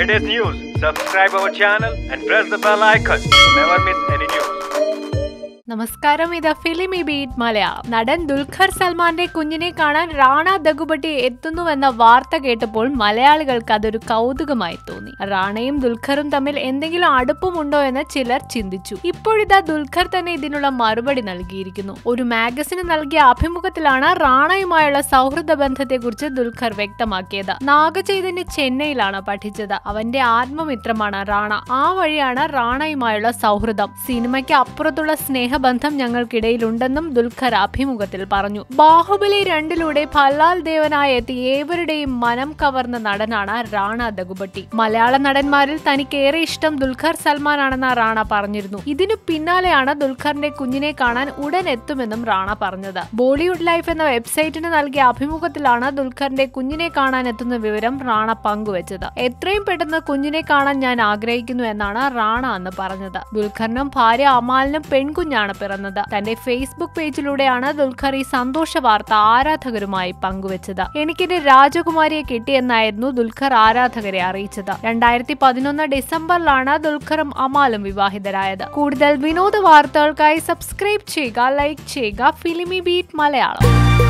latest news, subscribe our channel and press the bell icon to never miss any news. നമസ്കാരം ഇത് filmi beat Malayalam നടൻ ദുൽഖർ സൽമാന്റെ കുഞ്ഞിനെ കാണാൻ റാണ ദഗുബട്ടി എത്തുന്നുവെന്ന വാർത്ത കേട്ടപ്പോൾ മലയാളികൾക്ക് അതൊരു കൗതുകമായി തോന്നി റാണയും ദുൽഖറും തമ്മിൽ എന്തെങ്കിലും അടുപ്പമുണ്ടോ എന്ന് ചിലർ ചിന്തിച്ചു ഇപ്പോഴിതാ ദുൽഖർ തന്നെ ഇതിനുള്ള മറുപടി നൽകിയിരിക്കുന്നു ഒരു മാഗസിന് നൽകിയ അഭിമുഖത്തിലാണ് റാണയുമായുള്ള സൗഹൃദ ബന്ധത്തെക്കുറിച്ച് ദുൽഖർ വ്യക്തമാക്കിയത് നാഗചൈതന്യ ചെന്നൈയിലാണ് പഠിച്ചത് അവന്റെ ആത്മമിത്രമാണ് റാണ ആ വഴിയാണ് റാണയുമായുള്ള സൗഹൃദം സിനിമയ്ക്ക് അപ്പുറത്തുള്ള സ്നേഹബന്ധം ഞങ്ങൾക്കിടയിലുണ്ടെന്നും ദുൽഖർ അഭിമുഖത്തിൽ പറഞ്ഞു ബാഹുബലി രണ്ടിലൂടെ ഭല്ലാൽ ദേവനായി എത്തി ഏവരുടെയും മനം കവർന്ന നടനാണ് റാണ ദഗുബട്ടി മലയാള നടന്മാരിൽ തനിക്കേറെ ഇഷ്ടം ദുൽഖർ സൽമാനാണെന്ന് റാണ പറഞ്ഞിരുന്നു ഇതിനു പിന്നാലെയാണ് ദുൽഖറിന്റെ കുഞ്ഞിനെ കാണാൻ ഉടൻ എത്തുമെന്നും റാണ പറഞ്ഞത് ബോളിവുഡ് ലൈഫ് എന്ന വെബ്സൈറ്റിന് നൽകിയ അഭിമുഖത്തിലാണ് ദുൽഖറിന്റെ കുഞ്ഞിനെ കാണാൻ എത്തുന്ന വിവരം റാണ പങ്കുവച്ചത് എത്രയും പെട്ടെന്ന് കുഞ്ഞിനെ കാണാൻ ഞാൻ ആഗ്രഹിക്കുന്നു എന്നാണ് റാണ അന്ന് പറഞ്ഞത് ദുൽഖറിനും ഭാര്യ അമാലിനും പെൺകുഞ്ഞാണ് പിറന്നത് തന്റെ ഫേസ്ബുക്ക് പേജിലൂടെയാണ് ദുൽഖർ ഈ സന്തോഷ വാർത്ത ആരാധകരുമായി പങ്കുവച്ചത് എനിക്കിന്റെ രാജകുമാരിയെ കിട്ടിയെന്നായിരുന്നു ദുൽഖർ ആരാധകരെ അറിയിച്ചത് രണ്ടായിരത്തി പതിനൊന്ന് ഡിസംബറിലാണ് ദുൽഖറും അമാലും വിവാഹിതരായത് കൂടുതൽ വിനോദ വാർത്തകൾക്കായി സബ്സ്ക്രൈബ് ചെയ്യുക ലൈക്ക് ചെയ്യുക ഫിലിമി ബീറ്റ് മലയാളം